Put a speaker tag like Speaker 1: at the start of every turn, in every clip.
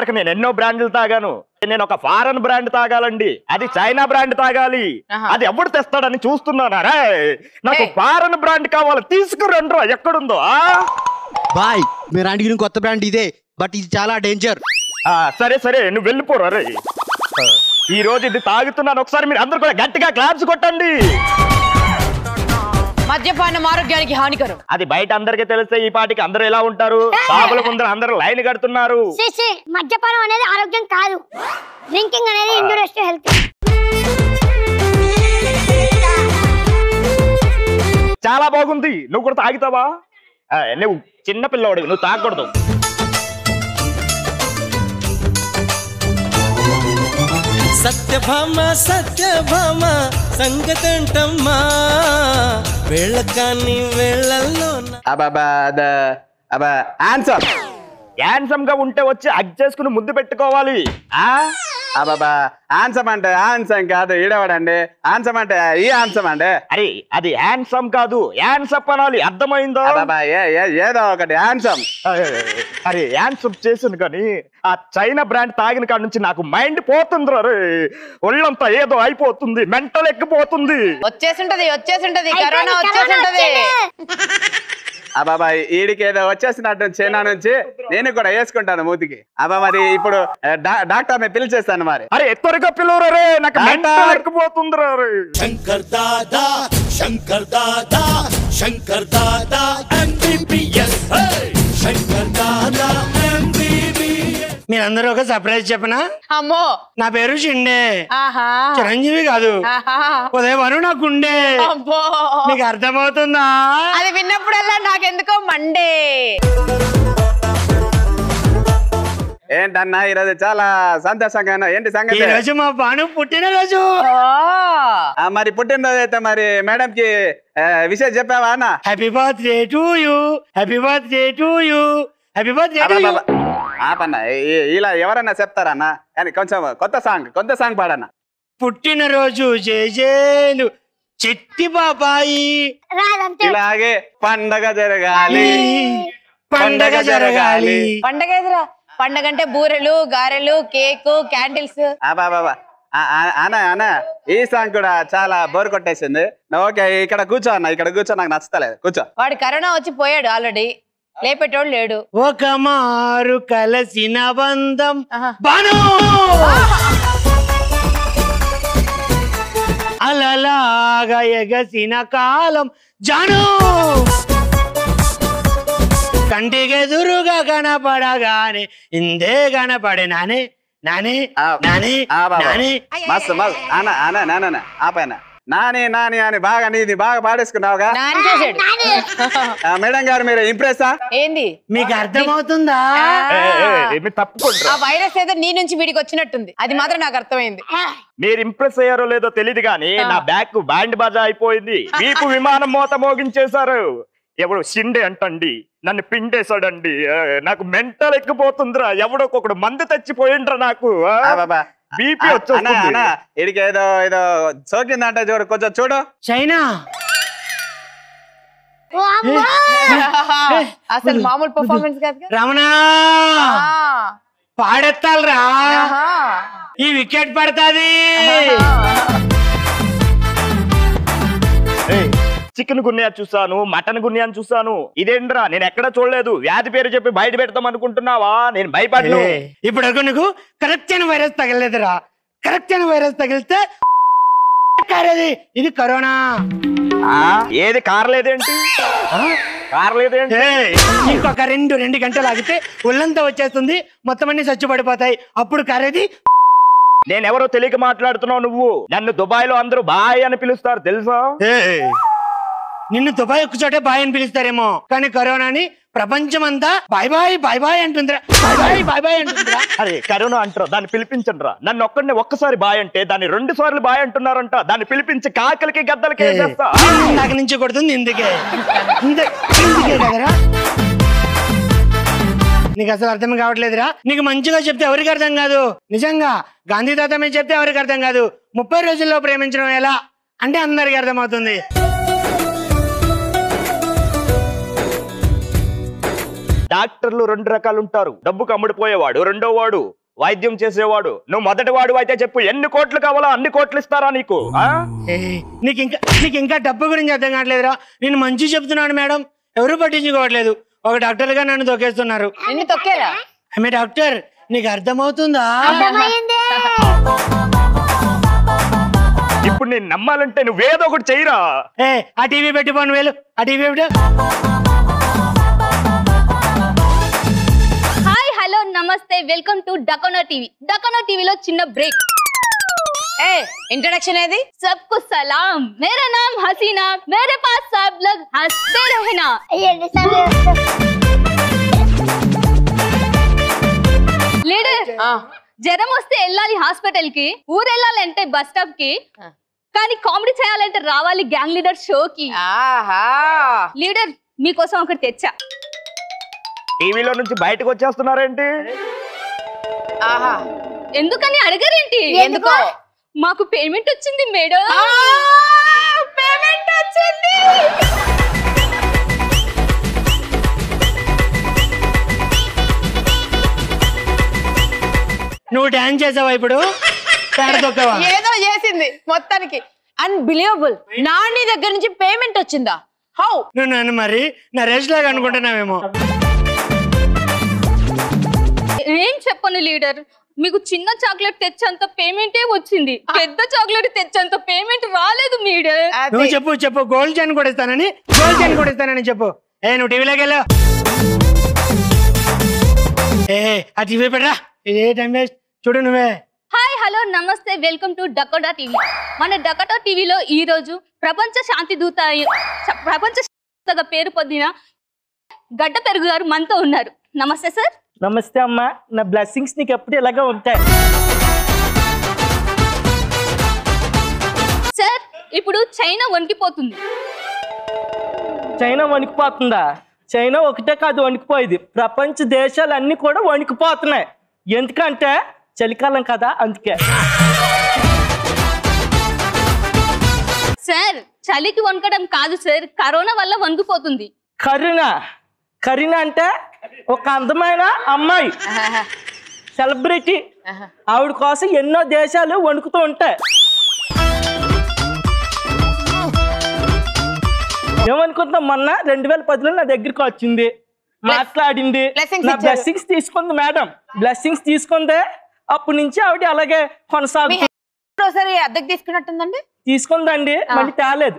Speaker 1: వరకు నేను ఎన్నో బ్రాండ్లు తాగాను నేను ఒక ఫారెన్ బ్రాండ్ తాగాలండి అది చైనా బ్రాండ్ తాగాలి
Speaker 2: ఆహా.
Speaker 1: అది ఎవడు తెస్తాడని చూస్తున్నాను అరే నాకు
Speaker 2: ఏయ్.
Speaker 1: ఫారెన్ బ్రాండ్ కావాలి తీసుకురండ్రా ఎక్కడుందో ఆ?
Speaker 3: బాయ్ మీరు అడిగిన కొత్త బ్రాండ్ ఇదే బట్ ఇది చాలా డేంజర్
Speaker 1: ఆ, సరే సరే నువ్వు వెళ్ళిపోరా రే ఈ రోజు ఇది తాగుతున్నాను ఒకసారి మీరు అందరు కూడా గట్టిగా క్లాప్స్ కొట్టండి
Speaker 2: మద్యపానం ఆరోగ్యానికి హానికరం
Speaker 1: అది బయట అందరికీ తెలిస్తే ఈ పాటికి అందరూ ఎలా ఉంటారు షాపుల ముందర అందరూ లైన్ కడుతున్నారు
Speaker 4: సి, సి, మద్యపానం అనేది ఆరోగ్యం కాదు డ్రింకింగ్ అనేది ఇంజూరియస్ టు హెల్త్
Speaker 1: చాలా బాగుంది నువ్వు కూడా తాగుతావా ఆ, నువ్వు చిన్న పిల్లవాడు నువ్వు తాగకూడదు
Speaker 5: సత్యభామ సత్యభామ సంగతంటమ్మా వెళ్ళకాని వెళ్ళల్లో
Speaker 6: అబాబా అద అబా ఆన్సర్
Speaker 1: హ్యాండ్సమ్ గా ఉంటే వచ్చి అగ్ చేసుకుని ముద్దు పెట్టుకోవాలి ఆ
Speaker 6: అబాబా ఆన్సమ్ అంటే ఆన్సం కాదు ఈడవాడండి ఆన్సం అంటే ఈ ఆన్సం అండి
Speaker 1: అరే అది హ్యాండ్సమ్ కాదు హ్యాండ్సప్ అనాలి అర్థమైందో
Speaker 6: అబాబా ఏ ఏ- ఏదో ఒకటి ఆన్సం
Speaker 1: అరే హ్యాండ్సప్ చేసింది కానీ ఆ చైనా బ్రాండ్ తాగిన కాడ నుంచి నాకు మైండ్ పోతుంది రే ఒళ్ళంతా ఏదో అయిపోతుంది మెంటల్ ఎక్కిపోతుంది
Speaker 2: వచ్చేసింటది వచ్చేసింటది
Speaker 4: అయిపోయింది,
Speaker 2: కరోనా
Speaker 4: కరోనా
Speaker 2: వచ్చేసింటది
Speaker 6: అబాబా ఈడికి ఏదో వచ్చేసినట్టు చైనా నుంచి నేను కూడా వేసుకుంటాను మూతికి అబ్బా మరి ఇప్పుడు డాక్టర్ ని పిలిచేస్తాను మరి
Speaker 1: అరే త్వరగా పిలవరా రే నాకు మెంటల్ ఎక్కిపోతుంది రే
Speaker 5: శంకర్ దాదా శంకర్ దాదా శంకర్ దాదా ఎంబీబీఎస్ శంకర్ దాదా ఎంబీబీఎస్
Speaker 7: మీరందరూ ఒక సర్ప్రైజ్ చెప్పనా
Speaker 2: అమ్మో
Speaker 7: నా పేరు షిండే
Speaker 2: ఆహా
Speaker 7: చిరంజీవి కాదు
Speaker 2: ఆహా.
Speaker 7: ఉదయం వరు నా గుండె
Speaker 2: అబ్బో
Speaker 7: మీకు అర్థమవుతుందా
Speaker 2: అది విన్నప్పుడల్లా నాకెందుకో మండే
Speaker 6: ఏంటన్నా ఈరోజు చాలా సంతోషంగా ఉన్నా. ఏంటి
Speaker 7: ఈ
Speaker 6: సంగతి
Speaker 7: రోజు మా బాను పుట్టినరోజు
Speaker 2: ఓ.
Speaker 6: ఆ, మరి పుట్టినరోజు అయితే మరి మేడం కి విషయం చెప్పావా అన్న
Speaker 7: happy birthday to you happy birthday to you happy birthday to you
Speaker 6: అబ్బబ్బబ్బ. ఆపన్న ఈ- ఇలా ఎవరన్నా చెప్తారన్నా కానీ కొంచెం కొత్త సాంగ్ కొత్త సాంగ్ పాడన్న
Speaker 7: పుట్టినరోజు జేజేలు చెట్టి బాబాయి
Speaker 4: రాదంతే
Speaker 6: ఇలాగే పండగ జరగాలి
Speaker 7: పండగ జరగాలి
Speaker 2: పండగ ఎదురా పండగ అంటే బూరెలు గారెలు కేకు క్యాండిల్స్
Speaker 6: బాబా అన్న అన్న ఈ సాంగ్ కూడా చాలా బోర్ కొట్టేసింది నువ్వు ఓకే ఇక్కడ కూర్చో అన్న ఇక్కడ కూర్చో నాకు నచ్చతలేదు కూర్చో
Speaker 2: వాడు కరోనా వచ్చి పోయాడు ఆల్రెడీ లేపేటోడు లేడు
Speaker 7: ఒక మారు కలసిన బంధం
Speaker 2: ఆహా.
Speaker 7: బాను అలలాగా ఎగసిన కాలం జాను కంటికెదురుగా కనపడగానే ఇందే కనపడే నానే నానే
Speaker 6: ఆ,
Speaker 7: నానే
Speaker 6: ఆ బాబా
Speaker 7: నానే
Speaker 6: మస్తు మస్తు అన్న అన్న నాన్న ఆపైన నాని నాని అని బాగా నీది బాగా పాడేసుకున్నావుగా
Speaker 2: నాని చేసాడు
Speaker 6: ఆ, మేడం గారు మీరు ఇంప్రెస్సా
Speaker 2: ఏంది
Speaker 7: మీకు అర్థమవుతుందా
Speaker 1: ఏ, ఏ, ఏ, మీరు తప్పుకుంటారా
Speaker 2: ఆ వైరస్ ఏదో నీ నుంచి వీడికి వచ్చినట్టుంది అది మాత్రం నాకు అర్థమైంది
Speaker 1: మీరు ఇంప్రెస్ అయ్యారో లేదో తెలియదు కానీ నా బ్యాక్ బ్యాండ్ బాజా అయిపోయింది మీకు విమానం మోత మోగించేశారు ఎవడు షిండే అంటండి నన్ను పిండేశాడండి ఆ, నాకు మెంటల్ ఎక్కిపోతుందిరా ఎవడొకొకడు మందు తెచ్చిపోయిండ్రా నాకు
Speaker 6: ఆ, బాబా
Speaker 1: బీపీ
Speaker 6: అన్న
Speaker 1: వచ్చేస్తుంది
Speaker 6: అన్న ఇడికి ఏదో ఏదో సోకిందంటే చూడు కొంచెం చూడు
Speaker 7: చైనా
Speaker 4: ఓ అమ్మో
Speaker 2: అసలు మామూలు పర్ఫార్మెన్స్ కాదు
Speaker 7: రమణ పాడెత్తాలరా ఈ వికెట్ పడతాది
Speaker 1: చికెన్ గున్యా చూసాను మటన్ గున్యాన్ని చూసాను ఇదేంట్రా నేను ఎక్కడ చూడలేదు వ్యాధి పేరు చెప్పి బయట పెడతాం అనుకుంటున్నావా నేను భయపడను
Speaker 7: ఏ, ఇప్పుడు వరకు నీకు కరెక్ట్ అయిన వైరస్ తగలేదురా కరెక్ట్ అయిన వైరస్ తగిలితే కారేది ఇది కరోనా
Speaker 1: ఆ, ఏది కారలేదేంటి కారలేదేంటి
Speaker 7: ఏ, ఇంకొక రెండు రెండు గంటలు ఆగితే ఒళ్ళంతా వచ్చేస్తుంది మొత్తం అన్ని చచ్చిపడిపోతాయి అప్పుడు కారేది
Speaker 1: నేను ఎవరో తెలియక మాట్లాడుతున్నావు నువ్వు నన్ను దుబాయ్ లో అందరూ బాయ్ అని పిలుస్తారు తెలుసా
Speaker 7: నిన్ను దుబాయ్ ఒక్క చోటే బాయ్ అని పిలుస్తారేమో కానీ కరోనాని ప్రపంచం అంతా బాయ్ బాయ్ బాయ్ బాయ్ అంటుందిరా బాయ్ బాయ్ బాయ్ బాయ్ అంటుందిరా
Speaker 1: అరే కరోనా అంటారు దాన్ని పిలిపించండి రా నన్ను ఒక్కడిని ఒక్కసారి బాయ్ అంటే దాన్ని రెండు సార్లు బాయ్ అంటున్నారంట దాన్ని పిలిపించి కాకలకి గద్దలకి వేసేస్తా
Speaker 7: నాకు నుంచి కొడుతుంది ఇందుకే ఇంద- ఇందుకే కదరా నీకు అసలు అర్థం కావట్లేదురా నీకు మంచిగా చెప్తే ఎవరికి అర్థం కాదు నిజంగా గాంధీ తాత మీద చెప్తే ఎవరికి అర్థం కాదు ముప్పై రోజుల్లో ప్రేమించడం ఎలా అంటే అందరికి అర్థమవుతుంది
Speaker 1: డాక్టర్లు రెండు రకాలు ఉంటారు డబ్బుకు అమ్ముడుపోయేవాడు రెండో వాడు వైద్యం చేసేవాడు నువ్వు మొదటి వాడు అయితే చెప్పు ఎన్ని కోట్లు కావాలో అన్ని కోట్లు ఇస్తారా నీకు ఆ?
Speaker 7: ఏయ్, నీకు ఇంకా నీకు ఇంకా డబ్బు గురించి అర్థం కావట్లేదురా నేను మంచి చెప్తున్నాను మేడం ఎవరు పట్టించుకోవట్లేదు ఒక డాక్టర్ గా నన్ను తొక్కేస్తున్నారు
Speaker 2: నిన్ను తొక్కేరా
Speaker 7: ఆమె డాక్టర్ నీకు అర్థమవుతుందా
Speaker 4: అర్థమైంది
Speaker 1: ఇప్పుడు నేను నమ్మాలంటే నువ్వేదో ఒకటి చెయ్యరా
Speaker 7: ఏ ఆ టీవీ పెట్టిపోను వేలు ఆ టీవీ పెట్టు
Speaker 8: హాయ్ హలో నమస్తే వెల్కమ్ టు డకోనో టీవీ డకోనో టీవీలో చిన్న బ్రేక్
Speaker 2: ఏ ఇంట్రడక్షన్ ఏది
Speaker 8: सबको सलाम मेरा नाम हसीना मेरे पास सब लोग हंसते रहना
Speaker 4: అయ్యో డిస్టర్బ్ చేస్తా.
Speaker 8: లీడర్
Speaker 2: ఆ,
Speaker 8: జ్వరం వస్తే వెళ్ళాలి హాస్పిటల్ కి ఊరు వెళ్ళాలంటే బస్ స్టాప్ కి
Speaker 2: ఆ.
Speaker 8: కానీ కామెడీ చేయాలంటే రావాలి గ్యాంగ్ లీడర్ షోకి
Speaker 2: ఆహా
Speaker 8: లీడర్ మీకోసం ఒకటి తెచ్చా
Speaker 1: టీవీలో నుంచి బయటకు వచ్చేస్తున్నారేంటి
Speaker 2: ఆహా
Speaker 8: ఎందుకని అడగరేంటి
Speaker 2: ఎందుకో
Speaker 8: మాకు పేమెంట్ వచ్చింది మేడం
Speaker 2: పేమెంట్ వచ్చింది
Speaker 7: నువ్వు డాన్స్ చేసావా ఇప్పుడు పేడ తొక్కావా
Speaker 2: ఏదో చేసింది మొత్తానికి అన్బిలీవబుల్ నాని దగ్గర నుంచి పేమెంట్ వచ్చిందా హౌ
Speaker 7: నువ్వు నన్ను మరి నరేష్ లాగా అనుకుంటున్నావేమో
Speaker 8: ఏం చెప్పను లీడర్ మీకు చిన్న చాక్లెట్ తెచ్చేంత పేమెంటే వచ్చింది పెద్ద చాక్లెట్ తెచ్చేంత పేమెంట్ రాలేదు మీడర్
Speaker 7: నువ్వు చెప్పు చెప్పు గోల్డ్ చైన్ కూడా ఇస్తానని గోల్డ్ చైన్ కూడా ఇస్తానని చెప్పు ఏ నువ్వు టీవీలోకి వెళ్ళు ఏ ఆ టీవీ పెట్టరా ఇదే టైం వేస్ట్ చూడు నువ్వే
Speaker 8: హాయ్ హలో నమస్తే వెల్కమ్ టు డకోటా టీవీ మన డకోటా టీవీలో ఈ రోజు ప్రపంచ శాంతి దూత అయి- చ- ప్రపంచ శాంతి దూతగా పేరు పొందిన గడ్డ పెరుగు గారు మనతో ఉన్నారు నమస్తే సార్
Speaker 9: నమస్తే అమ్మా నా బ్లెస్సింగ్స్ నీకు ఎప్పుడు ఇలాగే ఉంటాయి
Speaker 8: సార్ ఇప్పుడు చైనా వణికిపోతుంది
Speaker 9: చైనా వణికిపోతుందా చైనా ఒకటే కాదు వణికిపోయేది ప్రపంచ దేశాలన్నీ కూడా వణికిపోతున్నాయి ఎందుకంటే చలికాలం కదా అందుకే
Speaker 8: సార్ చలికి వణకడం కాదు సార్ కరోనా వల్ల వణికిపోతుంది
Speaker 9: కరీన కరీన అంటే ఒక అందమైన అమ్మాయి సెలబ్రిటీ ఆవిడ కోసం ఎన్నో దేశాలు వణుకుతూ ఉంటాయి ఏమనుకుంటున్నాం మొన్న రెండు వేల పదిలో నా దగ్గరికి వచ్చింది మాట్లాడింది
Speaker 2: Blessings
Speaker 9: నా
Speaker 2: ఇచ్చారు.
Speaker 9: బ్లెస్సింగ్స్ తీసుకుంది మేడం బ్లెస్సింగ్స్ తీసుకుందే అప్పటి నుంచి ఆవిడ అలాగే కొనసాగు
Speaker 2: ఒకసారి అద్దెకి తీసుకున్నట్టుందండి
Speaker 9: తీసుకుందండి మళ్ళీ తేలేదు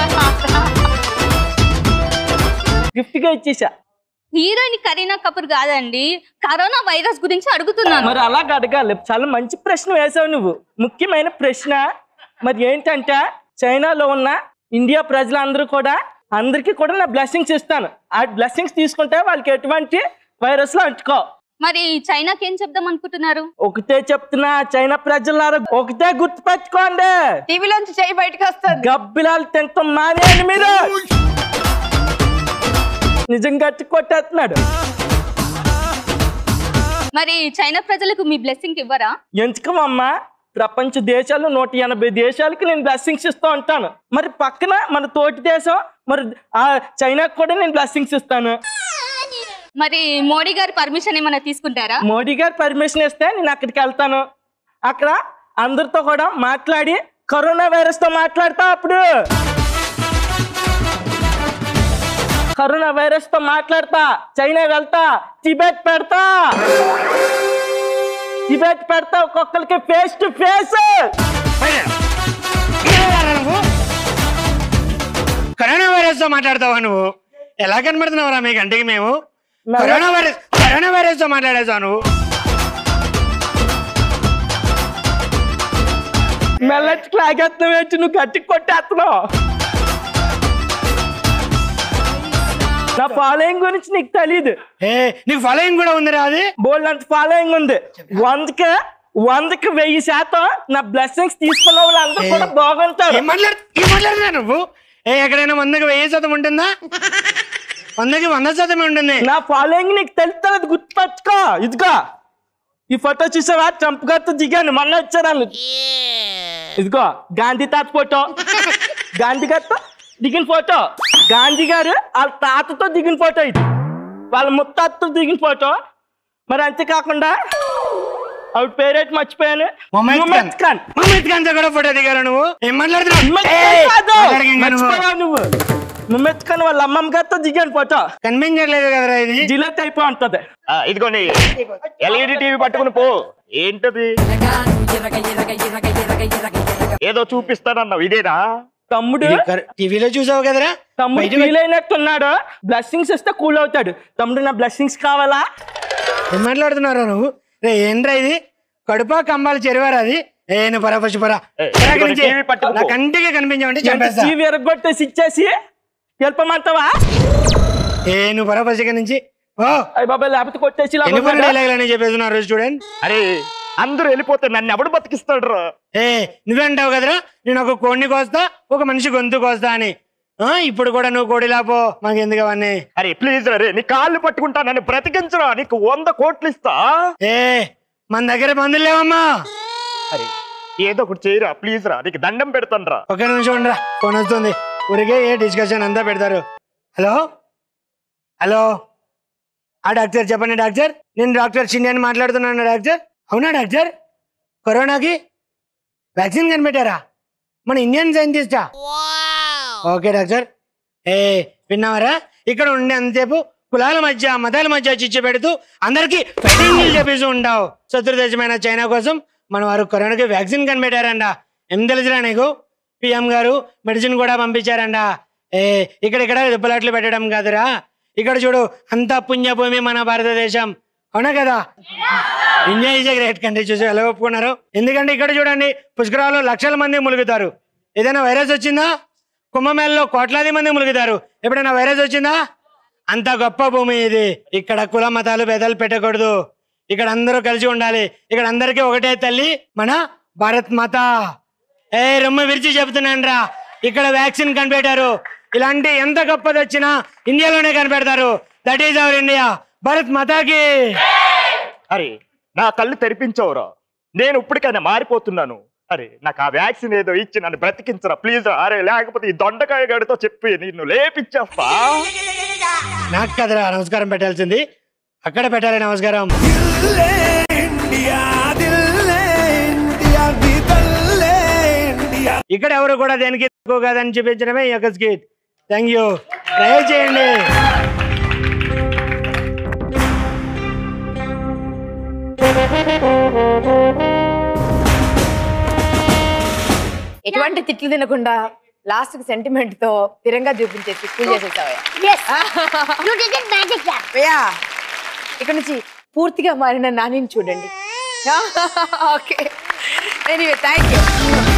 Speaker 9: గిఫ్ట్ గా ఇచ్చేసా
Speaker 8: హీరోయిన్ కరీనా కపూర్ కాదండి కరోనా వైరస్ గురించి అడుగుతున్నాను
Speaker 9: మరి అలాగ అడగాలి చాలా మంచి ప్రశ్న వేసావు నువ్వు ముఖ్యమైన ప్రశ్న మరి ఏంటంటే చైనాలో ఉన్న ఇండియా ప్రజలందరూ కూడా అందరికీ కూడా నా బ్లెస్సింగ్స్ ఇస్తాను ఆ బ్లెస్సింగ్స్ తీసుకుంటే వాళ్ళకి ఎటువంటి వైరస్లు అంటుకో
Speaker 8: మరి చైనాకి ఏం చెప్దాం అనుకుంటున్నారు
Speaker 9: ఒకటే చెప్తున్నా చైనా ప్రజలారా ఒకటే గుర్తుపెట్టుకోండి
Speaker 2: టీవీలోంచి చేయి బయటకు వస్తుంది
Speaker 9: గబ్బిలాలు తింటాం మానేయండి మీరు నిజంగా గట్టి కొట్టేస్తున్నాడు
Speaker 8: మరి చైనా ప్రజలకు మీ బ్లెస్సింగ్ ఇవ్వరా
Speaker 9: ఎందుకమ్మా ప్రపంచ దేశాలు నూట ఎనభై దేశాలకి నేను బ్లెస్సింగ్స్ ఇస్తూ ఉంటాను మరి పక్కన మన తోటి దేశం మరి ఆ చైనాకి కూడా నేను బ్లెస్సింగ్స్ ఇస్తాను
Speaker 8: మరి మోడీ గారి పర్మిషన్ ఏమైనా తీసుకుంటారా
Speaker 9: మోడీ గారు పర్మిషన్ ఇస్తే నేను అక్కడికి వెళ్తాను అక్కడ అందరితో కూడా మాట్లాడి కరోనా వైరస్ తో మాట్లాడతా అప్పుడు కరోనా వైరస్ తో మాట్లాడతా చైనా వెళ్తా టిబెట్ పెడతా టిబెట్ పెడతా ఒక్కొక్కరికి ఫేస్ టు ఫేస్
Speaker 7: నువ్వు కరోనా వైరస్ తో మాట్లాడతావా నువ్వు ఎలా కనబడుతున్నావురా మీ గంటకి మేము కరోనా వైరస్ కరోనా వైరస్ తో మాట్లాడేసావు నువ్వు
Speaker 9: మెల్లటి లాగేస్తున్నావు ఏంటి నువ్వు గట్టి కొట్టేస్తున్నావు నా ఫాలోయింగ్ గురించి నీకు తెలియదు
Speaker 7: ఏ నీకు ఫాలోయింగ్ కూడా ఉందిరా అది
Speaker 9: బోల్డ్ అంత ఫాలోయింగ్ ఉంది వందకి వందకి వెయ్యి శాతం నా బ్లెస్సింగ్స్ తీసుకున్న వాళ్ళందరూ కూడా బాగుంటారు
Speaker 7: ఏం మాట్లాడు ఏం మాట్లాడుతున్నా నువ్వు ఏ ఎక్కడైనా వందకి వెయ్యి శాతం ఉంటుందా వందకి వంద శాతం ఉంటుంది
Speaker 9: నా ఫాలోయింగ్ నీకు తెలుస్తుంది గుర్తుపెట్టుకో ఇదిగో ఈ ఫోటో చూసావా ట్రంప్ గారితో దిగాను మొన్న వచ్చారు వాళ్ళు ఇదిగో గాంధీ తాత ఫోటో గాంధీ గారితో దిగిన ఫోటో గాంధీ గారు వాళ్ళ తాతతో దిగిన ఫోటో ఇది వాళ్ళ ముత్తాతతో దిగిన ఫోటో మరి అంతేకాకుండా ఆవిడ పేరేంటి మర్చిపోయాను
Speaker 7: మొహమ్మద్ ఖాన్
Speaker 9: ముమ్మద్ ఖాన్
Speaker 7: మొహమ్మద్ ఖాన్ తో కూడా ఫోటో దిగారు నువ్వు ఏం మాట్లాడుతున్నావు
Speaker 9: ముమ్మద్
Speaker 7: ఏయ్,
Speaker 9: ఖాన్ కాదు.
Speaker 7: మాట్లాడకు ఇంకా నువ్వు.
Speaker 9: మర్చిపోయావు నువ్వు ముమ్మద్ ఖాన్ వాళ్ళ అమ్మమ్మ గారితో దిగాను ఫోటో
Speaker 7: కనిపించట్లేదు కదరా ఇది
Speaker 9: జిలెట్ అయిపోయి ఉంటది
Speaker 1: ఆ, ఇదిగోండి ఎల్ఈడి టీవీ పట్టుకుని పో ఏంటది ఏదో చూపిస్తానన్నావు ఇదేనా
Speaker 9: తమ్ముడు
Speaker 7: టీవీలో చూసావు కదరా
Speaker 9: తమ్ముడు
Speaker 7: బయటకు
Speaker 9: ఫీల్ అయినట్టున్నాడు బ్లెస్సింగ్స్ ఇస్తే కూల్ అవుతాడు తమ్ముడు నా బ్లెస్సింగ్స్ కావాలా
Speaker 7: ఏం మాట్లాడుతున్నారా నువ్వు రే ఏంట్రా ఇది కడుపా కంబాలు చెరివారా అది ఏ నువ్వు పరా ఫస్ట్ పరా
Speaker 1: ఏయ్,
Speaker 7: పరా
Speaker 1: ఇదిగో
Speaker 7: నుంచి.
Speaker 1: టీవీ పట్టుకో.
Speaker 7: నా కంటికి కనిపించామంటే చంపేస్తా
Speaker 9: టీవీ ఎరగొట్టేసి ఇచ్చేసి వెళ్ళిపోమంటావా
Speaker 7: ఏ నువ్వు పరా ఫస్ట్ ఇక్కడ నుంచి ఓ
Speaker 9: అయ్య బాబాయ్ లేకపోతే కొట్టేసి ఇలా
Speaker 7: ఎన్ని
Speaker 9: కొడతాడా?
Speaker 7: డైలాగులు చెప్పేస్తున్నారు స్టూడెంట్
Speaker 1: అరే అందరూ వెళ్ళిపోతే నన్ను ఎవడు బతికిస్తాడు రా
Speaker 7: ఏ నువ్వే అంటావు కదరా నేను ఒక కోడిని కోస్తా ఒక మనిషి గొంతు కోస్తా అని ఆ, ఇప్పుడు కూడా నువ్వు కోడిలా పో మాకు ఎందుకు అవన్నీ
Speaker 1: అరే ప్లీజ్ రే నీ కాళ్ళు పట్టుకుంటా నన్ను బ్రతికించరా నీకు వంద కోట్లు ఇస్తా
Speaker 7: ఏ మన దగ్గర మందులు లేవమ్మా
Speaker 1: అరే ఏదో ఒకటి చేయరా ప్లీజ్ రా నీకు దండం పెడతాను రా
Speaker 7: ఒక నిమిషం ఉండరా ఫోన్ వస్తుంది ఊరికే ఏ డిస్కషన్ అంతా పెడతారు హలో హలో ఆ డాక్టర్ చెప్పండి డాక్టర్ నేను డాక్టర్ షిండి అని మాట్లాడుతున్నాను డాక్టర్ అవునా డాక్టర్ కరోనాకి వ్యాక్సిన్ కనిపెట్టారా మన ఇండియన్ సైంటిస్టా ఓకే డాక్టర్ ఏ విన్నావరా ఇక్కడ ఉండే అంతసేపు కులాల మధ్య మతాల మధ్య చిచ్చు పెడుతూ అందరికీ ఫైటింగ్ చెప్పేసి ఉంటావు శత్రు దేశమైన చైనా కోసం మన వారు కరోనాకి వ్యాక్సిన్ కనిపెట్టారంట ఏం తెలుసురా నీకు పిఎం గారు మెడిసిన్ కూడా పంపించారంట ఏ ఇక్కడ ఇక్కడ దుబ్బలాట్లు పెట్టడం కాదురా ఇక్కడ చూడు అంతా పుణ్యభూమి మన భారతదేశం అవునా కదా ఇండియా ఈజ్ గ్రేట్ కంట్రీ చూసి ఎలా ఒప్పుకున్నారు ఎందుకంటే ఇక్కడ చూడండి పుష్కరాలు లక్షల మంది ములుగుతారు ఏదైనా వైరస్ వచ్చిందా కుంభమేళలో కోట్లాది మంది ములుగుతారు ఎప్పుడైనా వైరస్ వచ్చిందా అంత గొప్ప భూమి ఇది ఇక్కడ కుల మతాలు భేదాలు పెట్టకూడదు ఇక్కడ అందరూ కలిసి ఉండాలి ఇక్కడ అందరికీ ఒకటే తల్లి మన భారత్ మాత ఏ రొమ్మ విరిచి చెప్తున్నాను రా ఇక్కడ వ్యాక్సిన్ కనిపెట్టారు ఇలాంటి ఎంత గొప్పది వచ్చినా ఇండియాలోనే కనిపెడతారు that is our India Bharat మాతాకి
Speaker 1: అరే నా కళ్ళు తెరిపించవురా నేను ఇప్పటికైనా మారిపోతున్నాను అరే నాకు ఆ వ్యాక్సిన్ ఏదో ఇచ్చి నన్ను బ్రతికించరా ప్లీజ్ రా అరే లేకపోతే ఈ దొండకాయ గడితో చెప్పి నిన్ను లేపిచ్చేస్తా
Speaker 7: నాకు కదరా నమస్కారం పెట్టాల్సింది అక్కడ పెట్టాలి నమస్కారం
Speaker 5: ఇండియా దిల్లే ఇండియా నీ తల్లే ఇండియా
Speaker 7: ఇక్కడ ఎవరు కూడా దేనికి తక్కువ కాదని చూపించడమే ఈ యొక్క స్కిట్ థ్యాంక్ యూ ట్రై చేయండి
Speaker 2: ఎటువంటి తిట్లు తినకుండా లాస్ట్ సెంటిమెంట్ తో స్థిరంగా చూపించేసి కూల్ చేసేసావయ్యా
Speaker 4: Yes. You did it magic, yeah.
Speaker 2: అయ్యా ఇక్కడ నుంచి పూర్తిగా మారిన నానిని చూడండి ఓకే ఎనీవే థ్యాంక్ యూ